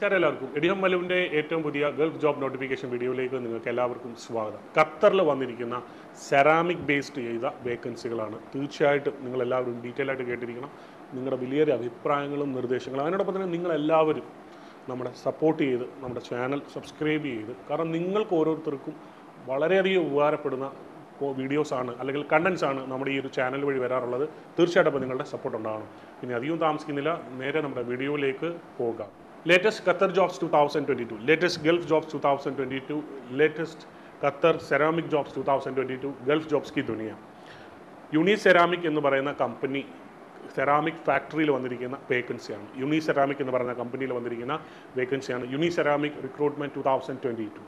നമസ്കാരം എല്ലാവർക്കും എഡിയം മലുവിൻ്റെ ഏറ്റവും പുതിയ ഗൾഫ് ജോബ് നോട്ടിഫിക്കേഷൻ വീഡിയോയിലേക്ക് നിങ്ങൾക്ക് എല്ലാവർക്കും സ്വാഗതം ഖത്തറിൽ വന്നിരിക്കുന്ന സെറാമിക് ബേസ്ഡ് ചെയ്ത വേക്കൻസികളാണ് തീർച്ചയായിട്ടും നിങ്ങൾ എല്ലാവരും ഡീറ്റെയിൽ ആയിട്ട് കേട്ടിരിക്കണം നിങ്ങളുടെ വലിയൊരു അഭിപ്രായങ്ങളും നിർദ്ദേശങ്ങളും അതിനോടൊപ്പം തന്നെ നിങ്ങളെല്ലാവരും നമ്മളെ സപ്പോർട്ട് ചെയ്ത് നമ്മുടെ ചാനൽ സബ്സ്ക്രൈബ് ചെയ്ത് കാരണം നിങ്ങൾക്ക് ഓരോരുത്തർക്കും വളരെയധികം ഉപകാരപ്പെടുന്ന വീഡിയോസാണ് അല്ലെങ്കിൽ കണ്ടൻസ് ആണ് നമ്മുടെ ഈ ഒരു ചാനൽ വഴി വരാറുള്ളത് തീർച്ചയായിട്ടും അപ്പോൾ നിങ്ങളുടെ സപ്പോർട്ട് ഉണ്ടാവണം പിന്നെ അധികം താമസിക്കുന്നില്ല നേരെ നമ്മുടെ വീഡിയോയിലേക്ക് പോകാം latest Qatar jobs two thousand twenty two latest gulf jobs two thousand twenty two latest Qatar ceramic jobs two thousand twenty two gulf jobs കി ദുനിയ യുണി സെറാമിക് എന്ന് പറയുന്ന കമ്പനി സെറാമിക് ഫാക്ടറിയിൽ വന്നിരിക്കുന്ന വേക്കൻസിയാണ് യുണി സെറാമിക് എന്ന് പറയുന്ന കമ്പനിയിൽ വന്നിരിക്കുന്ന വേക്കൻസിയാണ് uni ceramic recruitment two thousand twenty two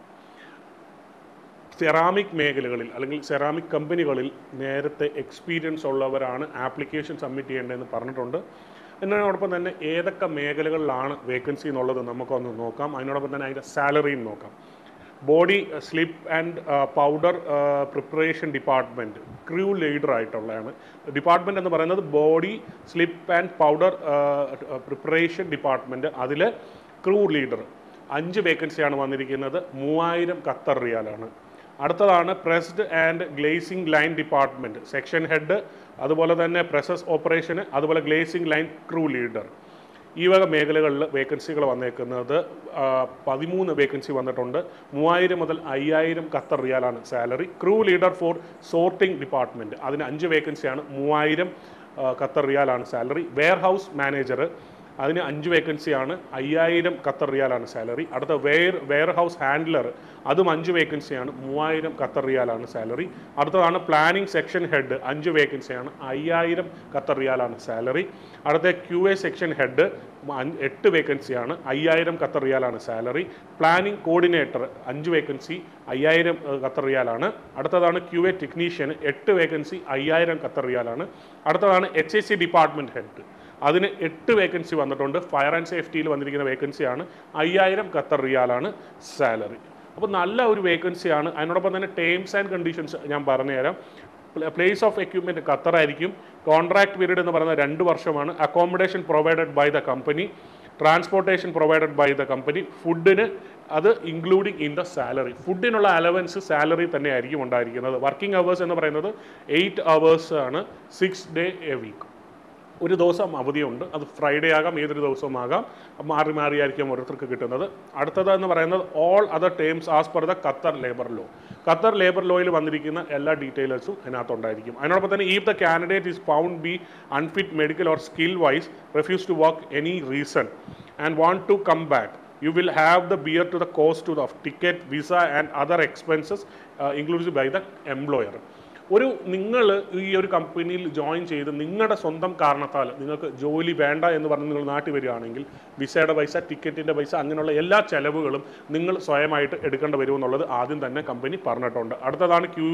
ceramic മേഖലകളിൽ അല്ലെങ്കിൽ സെറാമിക് കമ്പനികളിൽ നേരത്തെ എക്സ്പീരിയൻസ് ഉള്ളവരാണ് ആപ്ലിക്കേഷൻ സബ്മിറ്റ് ചെയ്യേണ്ടതെന്ന് പറഞ്ഞിട്ടുണ്ട് എന്നതിനോടൊപ്പം തന്നെ ഏതൊക്കെ മേഖലകളിലാണ് വേക്കൻസി എന്നുള്ളത് നമുക്കൊന്ന് നോക്കാം അതിനോടൊപ്പം തന്നെ അതിൻ്റെ സാലറിയും നോക്കാം body slip and powder preparation department crew leader ആയിട്ടുള്ളതാണ് ഡിപ്പാർട്ട്മെൻറ്റ് എന്ന് പറയുന്നത് body slip and powder preparation department അതിൽ ക്രൂ ലീഡർ അഞ്ച് വേക്കൻസിയാണ് വന്നിരിക്കുന്നത് മൂവായിരം ഖത്തർ റിയാലാണ് അടുത്തതാണ് pressed and glazing line department section head അതുപോലെ തന്നെ പ്രസസ് ഓപ്പറേഷന് അതുപോലെ ഗ്ലേസിംഗ് ലൈൻ ക്രൂ ലീഡർ ഈ വക മേഖലകളിൽ വേക്കൻസികൾ വന്നേക്കുന്നത് ആ, പതിമൂന്ന് വേക്കൻസി വന്നിട്ടുണ്ട് മൂവായിരം മുതൽ അയ്യായിരം ഖത്തർ റിയാലാണ് salary crew leader for sorting department അതിന് അഞ്ച് വേക്കൻസിയാണ് മൂവായിരം ആ, ഖത്തർ റിയാലാണ് സാലറി വെയർ ഹൗസ് മാനേജർ അതിന് അഞ്ച് വേക്കൻസിയാണ് അയ്യായിരം ഖത്തർ റിയാലാണ് സാലറി അടുത്ത വെയർ വെയർ ഹൗസ് ഹാൻഡ്ലർ അതും അഞ്ച് വേക്കൻസിയാണ് മൂവായിരം ഖത്തർ റിയാലാണ് സാലറി അടുത്തതാണ് പ്ലാനിംഗ് സെക്ഷൻ ഹെഡ് അഞ്ച് വേക്കൻസിയാണ് അയ്യായിരം ഖത്തർ റിയാലാണ് സാലറി അടുത്ത ക്യു എ സെക്ഷൻ ഹെഡ് എട്ട് വേക്കൻസിയാണ് അയ്യായിരം ഖത്തർ റിയാലാണ് സാലറി പ്ലാനിംഗ് കോർഡിനേറ്റർ അഞ്ച് വേക്കൻസി അയ്യായിരം ഏഹ്, ഖത്തർ റിയാലാണ് അടുത്തതാണ് ക്യു എ ടെക്നീഷ്യൻ എട്ട് വേക്കൻസി അയ്യായിരം ഖത്തർ റിയാലാണ് അടുത്തതാണ് H S C department head അതിന് എട്ട് വേക്കൻസി വന്നിട്ടുണ്ട് ഫയർ ആൻഡ് സേഫ്റ്റിയിൽ വന്നിരിക്കുന്ന വേക്കൻസിയാണ് അയ്യായിരം ഖത്തർ റിയാലാണ് സാലറി അപ്പോൾ നല്ല ഒരു വേക്കൻസിയാണ് അതിനോടൊപ്പം തന്നെ ടേംസ് ആൻഡ് കണ്ടീഷൻസ് ഞാൻ പറഞ്ഞുതരാം പ്ലേസ് ഓഫ് എക്യുപ്മെൻറ്റ് ഖത്തറായിരിക്കും കോൺട്രാക്ട് പീരീഡ് എന്ന് പറയുന്നത് രണ്ട് വർഷമാണ് accommodation provided by the company transportation provided by the company ഫുഡിന് അത് ഇൻക്ലൂഡിങ് ഇൻ ദ സാലറി ഫുഡിനുള്ള അലവൻസ് സാലറി തന്നെ ആയിരിക്കും ഉണ്ടായിരിക്കുന്നത് വർക്കിംഗ് അവേഴ്സ് എന്ന് പറയുന്നത് എയ്റ്റ് അവേഴ്സ് ആണ് സിക്സ് ഡേ എ വീക്ക് ഒരു ദിവസം അവധിയുണ്ട് അത് ഫ്രൈഡേ ആകാം ഏതൊരു ദിവസവും ആകാം മാറി മാറിയായിരിക്കും ഓരോരുത്തർക്ക് കിട്ടുന്നത് അടുത്തത് എന്ന് പറയുന്നത് all other terms as per the Qatar labour law Qatar labour ലോയിൽ വന്നിരിക്കുന്ന എല്ലാ ഡീറ്റെയിൽസും അതിനകത്തുണ്ടായിരിക്കും അതിനോടൊപ്പം തന്നെ ഈ the candidate is found be unfit medical or skill wise refuse to work any reason and want to come back you will have the bear to the cost of ticket, visa and other expenses uh, inclusive by the employer. ഒരു നിങ്ങൾ ഈ ഒരു കമ്പനിയിൽ join ചെയ്ത് നിങ്ങളുടെ സ്വന്തം കാരണത്താൽ നിങ്ങൾക്ക് ജോലി വേണ്ട എന്ന് പറഞ്ഞ് നിങ്ങൾ നാട്ടിൽ വരികയാണെങ്കിൽ വിസയുടെ പൈസ ടിക്കറ്റിൻ്റെ പൈസ അങ്ങനെയുള്ള എല്ലാ ചെലവുകളും നിങ്ങൾ സ്വയമായിട്ട് എടുക്കേണ്ടി വരുമെന്നുള്ളത് ആദ്യം തന്നെ കമ്പനി പറഞ്ഞിട്ടുണ്ട് അടുത്തതാണ് Q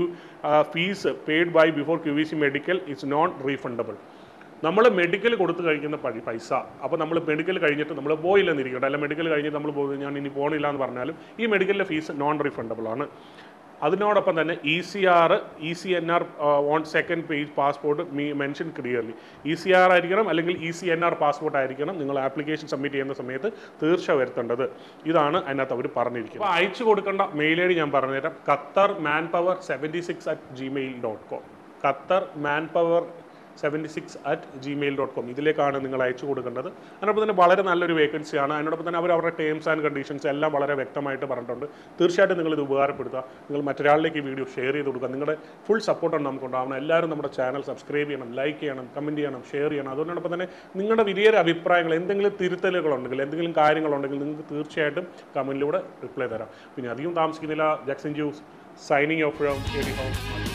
fees paid by before Q V C medical it's non refundable നമ്മൾ മെഡിക്കൽ കൊടുത്ത് കഴിക്കുന്ന പഴി പൈസ അപ്പോൾ നമ്മൾ മെഡിക്കൽ കഴിഞ്ഞിട്ട് നമ്മൾ പോയില്ലെന്നിരിക്കട്ടെ അല്ല മെഡിക്കൽ കഴിഞ്ഞിട്ട് നമ്മൾ പോയി ഞാൻ ഇനി പോകണില്ല എന്ന് പറഞ്ഞാലും ഈ മെഡിക്കലിൻ്റെ ഫീസ് നോൺ റീഫണ്ടബിൾ ആണ് അതിനോടൊപ്പം തന്നെ E C R E C N R on second page passport മീ mention clearly E C R ആയിരിക്കണം അല്ലെങ്കിൽ E C N R passport ആയിരിക്കണം നിങ്ങൾ ആപ്ലിക്കേഷൻ സബ്മിറ്റ് ചെയ്യുന്ന സമയത്ത് തീർച്ച വരുത്തേണ്ടത് ഇതാണ് അതിനകത്ത് അവർ പറഞ്ഞിരിക്കുന്നത് അപ്പോൾ അയച്ചു കൊടുക്കേണ്ട മെയിൽ ഐ ഡി ഞാൻ പറഞ്ഞുതരാം Qatar manpower seventy six at Gmail dot com Qatar manpower seventy six at Gmail dot com ഇതിലേക്കാണ് നിങ്ങൾ അയച്ചു കൊടുക്കേണ്ടത് അതിനോടൊപ്പം തന്നെ വളരെ നല്ലൊരു വേക്കൻസിയാണ് അതിനോടൊപ്പം തന്നെ അവർ അവരുടെ ടേംസ് ആൻഡ് കണ്ടീഷൻസ് എല്ലാം വളരെ വ്യക്തമായിട്ട് പറഞ്ഞിട്ടുണ്ട് തീർച്ചയായിട്ടും നിങ്ങൾ ഇത് ഉപകാരപ്പെടുത്തുക നിങ്ങൾ മറ്റൊരാളിലേക്ക് ഈ വീഡിയോ ഷെയർ ചെയ്ത് കൊടുക്കുക നിങ്ങളുടെ ഫുൾ സപ്പോർട്ടാണ് നമുക്ക് ഉണ്ടാവണം എല്ലാവരും നമ്മുടെ ചാനൽ സബ്സ്ക്രൈബ് ചെയ്യണം ലൈക്ക് ചെയ്യണം കമൻറ്റ് ചെയ്യണം ഷെയർ ചെയ്യണം അതോടൊപ്പം തന്നെ നിങ്ങളുടെ വലിയൊരു അഭിപ്രായങ്ങൾ എന്തെങ്കിലും തിരുത്തലുകളുണ്ടെങ്കിൽ എന്തെങ്കിലും കാര്യങ്ങളുണ്ടെങ്കിൽ നിങ്ങൾക്ക് തീർച്ചയായിട്ടും കമൻറ്റിലൂടെ റിപ്ലൈ തരാം പിന്നെ അധികം താമസിക്കുന്നില്ല ജക്സൻ ജ്യൂസ് സൈനിങ് ഓഫ് ഫ്രം എഡി ഹോം